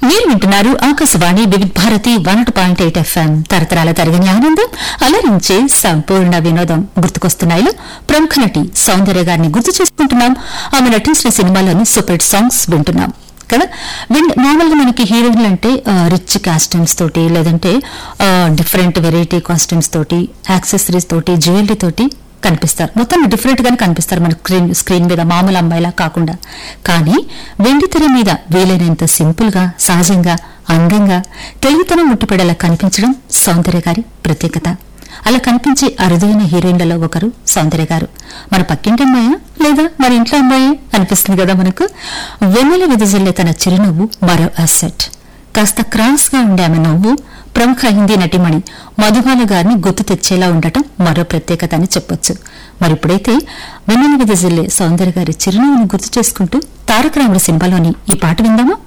మీరు వింటున్నారు Akashvani Vividh Bharati one point eight FM తరతరాల తరగని ఆనందం అలరించే సంపూర్ణ వినోదం గుర్తుకొస్తున్నాయిలో ప్రముఖ నటి సౌందర్య గారిని గుర్తు చేసుకుంటున్నాం ఆమె నటించిన సినిమాలోని సూపర్ హిట్ సాంగ్స్ వింటున్నాం కదా విన్ నార్మల్ గా మనకి హీరోయిన్లు అంటే రిచ్ కాస్ట్యూమ్స్ తోటి లేదంటే డిఫరెంట్ వెరైటీ కాస్ట్యూమ్స్ తోటి యాక్సెసరీస్ తోటి జ్యువెలరీ తోటి కనిపిస్తారు మొత్తం డిఫరెంట్ గానే కనిపిస్తారు మన స్క్రీన్ స్క్రీన్ మీద మామూలు అమ్మాయిలా కాకుండా కానీ వెండి తెర మీద వీలైనంత సింపుల్ గా సహజంగా అందంగా తెలుగుతనం ముట్టిపడేలా కనిపించడం సౌందర్య గారి ప్రత్యేకత అలా కనిపించే అరుదైన హీరోయిన్లలో ఒకరు సౌందర్య గారు మన పక్కింటి అమ్మాయా లేదా మన ఇంట్లో అమ్మాయి అనిపిస్తుంది కదా మనకు వెన్నెల విదజల్లే తన చిరునవ్వు మరో అసెట్ కాస్త క్రాస్ గా ఉండే ఆమె నవ్వు ప్రముఖ హిందీ నటిమణి మధుబాల గారిని గుర్తు తెచ్చేలా ఉండటం మరో ప్రత్యేకత అని చెప్పొచ్చు మరిప్పుడైతే వెన్నెల విదజిల్లే సౌందర్య గారి చిరునవ్వుని గుర్తు చేసుకుంటూ తారక రాముడు సినిమాలోని ఈ పాట విందామా